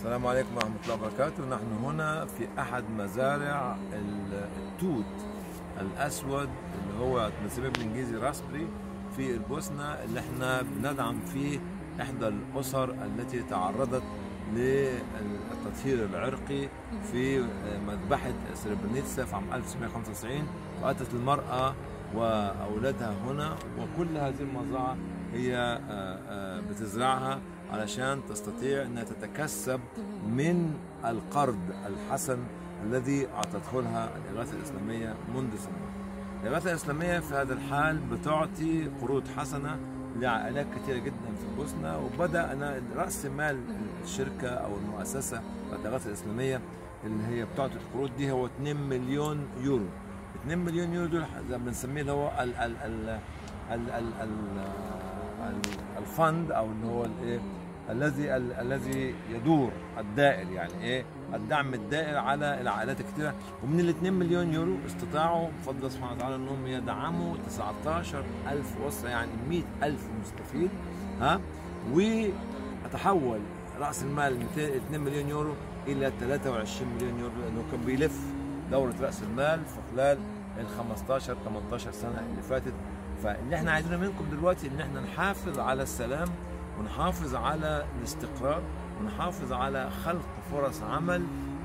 السلام عليكم ورحمة الله وبركاته نحن هنا في أحد مزارع ال- التوت الأسود اللي هو بنسميه بالإنجليزي راسبري في البوسنة اللي احنا بندعم فيه إحدى الأسر التي تعرضت للتطهير العرقي في مذبحة سربرنيتسا في عام 1995 وأتت المرأة وأولادها هنا وكل هذه المزرعة هي آه، آه، بتزرعها علشان تستطيع أنها تتكسب من القرض الحسن الذي أعطته لها الإغاثة الإسلامية منذ سنوات الإغاثة الإسلامية في هذا الحال بتعطي قروض حسنة لعائلات كثيرة جدا في البوسنة وبدأ أنا رأس مال الشركة أو المؤسسة بتاعت الإغاثة الإسلامية اللي هي بتعطي القروض دي هو 2 مليون يورو 2 مليون يورو دول زي ما بنسميه اللي هو ال ال ال ال ال ال ال الفند او اللي هو الايه الذي ال- الذي يدور الدائر يعني ايه الدعم الدائر على العائلات الكثيره ومن ال 2 مليون يورو استطاعوا بفضل الله سبحانه وتعالى انهم يدعموا 19000 اسره يعني 100000 مستفيد ها وتحول راس المال 200 2 مليون يورو الى 23 مليون يورو لانه كان بيلف دوره راس المال في خلال ال 15 18 سنه اللي فاتت فاللي احنا عايزينه منكم دلوقتي ان احنا نحافظ على السلام ونحافظ على الاستقرار ونحافظ على خلق فرص عمل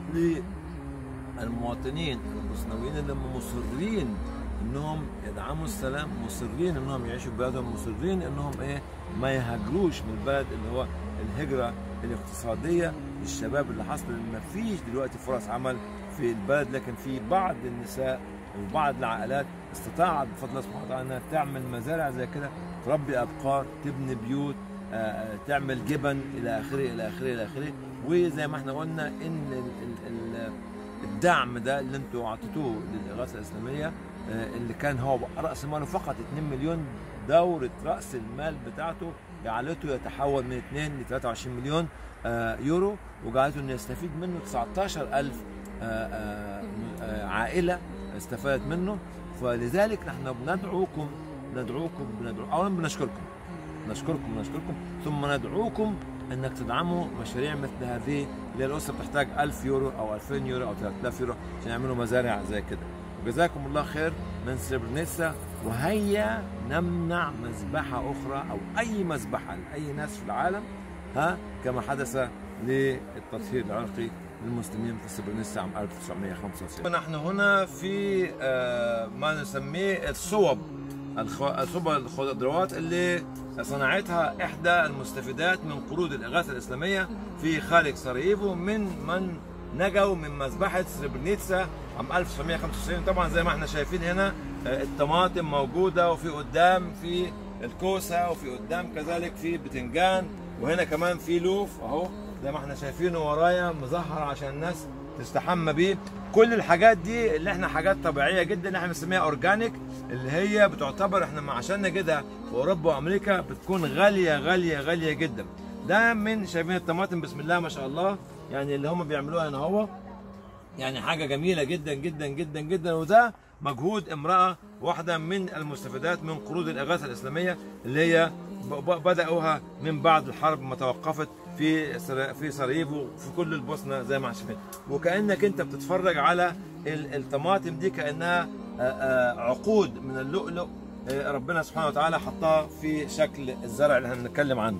للمواطنين البوسنويين اللي هم مصرين انهم يدعموا السلام مصرين انهم يعيشوا في بلادهم مصرين انهم ايه ما يهاجروش من البلد اللي هو الهجره الاقتصاديه للشباب اللي حصل ان ما فيش دلوقتي فرص عمل في البلد لكن في بعض النساء وبعض العائلات استطاعت بفضل الله سبحانه وتعالى انها تعمل مزارع زي كده تربي ابقار تبني بيوت آه، آه، تعمل جبن الى اخره الى اخره الى اخره وزي ما احنا قلنا ان ال- ال- ال- الدعم ده اللي انتوا اعطيتوه للاغاثه الاسلاميه آه، اللي كان هو راس ماله فقط 2 مليون دوره راس المال بتاعته جعلته يتحول من 2 ل 23 مليون آه، يورو وجعلته انه يستفيد منه 19000 آه، آه، آه، عائله استفادت منه فلذلك نحن بندعوكم ندعوكم بندعو اولا بنشكركم نشكركم نشكركم ثم ندعوكم انك تدعموا مشاريع مثل هذه اللي الاسره بتحتاج 1000 يورو او 2000 يورو او 3000 يورو عشان يعملوا مزارع زي كده وجزاكم الله خير من سربرنيتسا وهيا نمنع مذبحه اخرى او اي مذبحه لاي ناس في العالم ها كما حدث للتطهير العرقي للمسلمين في سربرنيتسا عام 1995 نحن هنا في آه، ما نسميه الصوب الخ- صوب الخضروات اللي صنعتها احدى المستفيدات من قروض الاغاثه الاسلاميه في خارج سراييفو من من نجوا من مذبحه سربرنيتسا عام 1995 طبعا زي ما احنا شايفين هنا آه، الطماطم موجوده وفي قدام في الكوسه وفي قدام كذلك في بتنجان وهنا كمان في لوف اهو زي ما احنا شايفينه ورايا مظهر عشان الناس تستحمى بيه كل الحاجات دي اللي احنا حاجات طبيعيه جدا اللي احنا بنسميها اورجانيك اللي هي بتعتبر احنا ما عشان نجدها في اوروبا وامريكا بتكون غاليه غاليه غاليه جدا ده من شايفين الطماطم بسم الله ما شاء الله يعني اللي هم بيعملوها هنا اهو يعني حاجه جميله جدا جدا جدا جدا وده مجهود امراه واحده من المستفيدات من قروض الاغاثه الاسلاميه اللي هي ب- ب- بداوها من بعد الحرب ما توقفت في سر- في سراييفو في كل البوسنه زي ما احنا شايفين وكانك انت بتتفرج على ال- الطماطم دي كانها آه، آه، عقود من اللؤلؤ آه، ربنا سبحانه وتعالى حطها في شكل الزرع اللي هنتكلم عنه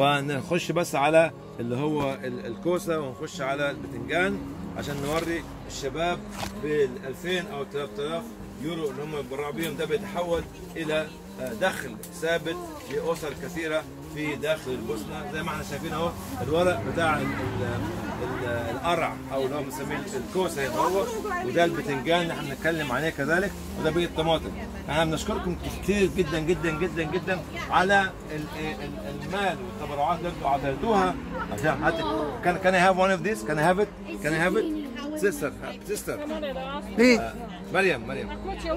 فنخش بس على اللي هو ال- الكوسه ونخش على البتنجان عشان نوري الشباب بال 2000 او 3000 يورو اللي هم يتبرعوا بيهم ده بيتحول الى آه، دخل ثابت لاسر كثيره في داخل البوسنه زي ما احنا شايفين اهو الورق بتاع ال- ال- ال- القرع او اللي هو بنسميه الكوسه هنا هو وده البتنجان اللي احنا بنتكلم عليه كذلك وده بقيه الطماطم احنا بنشكركم كتير جدا جدا جدا جدا على ال- ال- المال والتبرعات اللي انتوا اعطيتوها عشان حتى كان كان I have one of these can I have it can I have it sister sister ليه مريم مريم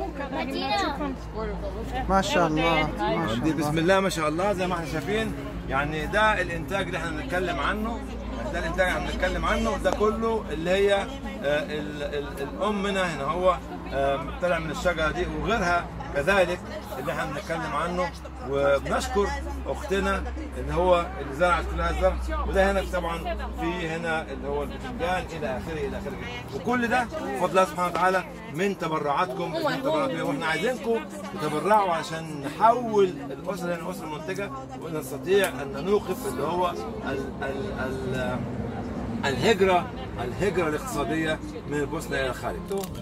ما شاء الله ما شاء دي بسم الله الله ما شاء الله زي ما احنا شايفين يعني ده الانتاج اللي احنا بنتكلم عنه ده الانتاج اللي احنا بنتكلم عنه ده كله اللي هي آه، ال- ال- الام منها هنا هو آه، طلع من الشجره دي وغيرها كذلك اللي احنا بنتكلم عنه وبنشكر اختنا اللي هو اللي زرعت كل هذا الزرع وده هنا طبعا في هنا اللي هو البتنجان الى اخره الى اخره وكل ده بفضل الله سبحانه وتعالى من تبرعاتكم من تبرعاتكم واحنا عايزينكم تتبرعوا عشان نحول الاسره الى اسره منتجه ونستطيع ان نوقف اللي هو ال ال ال الهجره الهجره الاقتصاديه من البوسنه الى الخارج.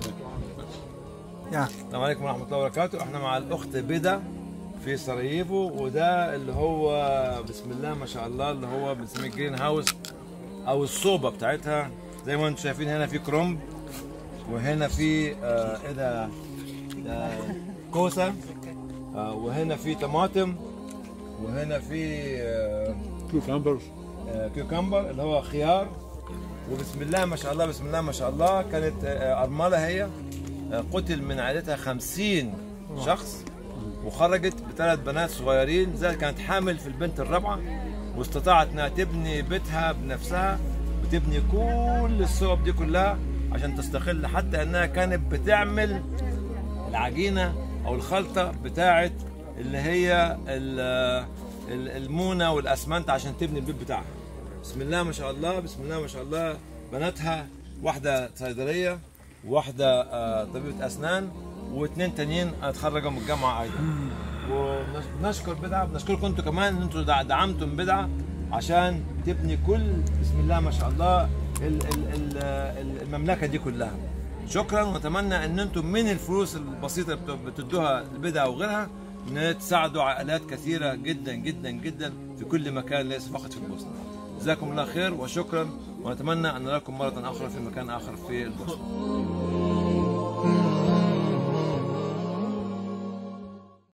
يا السلام عليكم ورحمه الله وبركاته احنا مع الاخت بدا في سراييفو وده اللي هو بسم الله ما شاء الله اللي هو بنسميه جرين هاوس او الصوبه بتاعتها زي ما انتم شايفين هنا في كرومب وهنا في آه ايه ده ده كوسه آه وهنا في طماطم وهنا في آه كوكامبرز آه، كيوكمبر اللي هو خيار وبسم الله ما شاء الله بسم الله ما شاء الله كانت آه، أرملة هي آه، قتل من عائلتها خمسين شخص وخرجت بثلاث بنات صغيرين زي كانت حامل في البنت الرابعة واستطاعت انها تبني بيتها بنفسها وتبني كل الصوب دي كلها عشان تستقل حتى انها كانت بتعمل العجينه او الخلطه بتاعه اللي هي ال- ال- المونه والاسمنت عشان تبني البيت بتاعها بسم الله ما شاء الله بسم الله ما شاء الله بناتها واحده صيدليه وواحده آه، طبيبه اسنان واثنين تانيين اتخرجوا من الجامعه ايضا ونشكر بدعه بنشكركم انتم كمان ان انتم دع- دعمتم بدعه عشان تبني كل بسم الله ما شاء الله ال- ال- ال- ال- المملكه دي كلها شكرا ونتمنى ان انتم من الفلوس البسيطه اللي بت- بتدوها البدعه وغيرها ان تساعدوا عائلات كثيره جدا جدا جدا في كل مكان ليس فقط في البوسنه جزاكم الله خير وشكرا ونتمنى ان نراكم مره اخرى في مكان اخر في البوسنه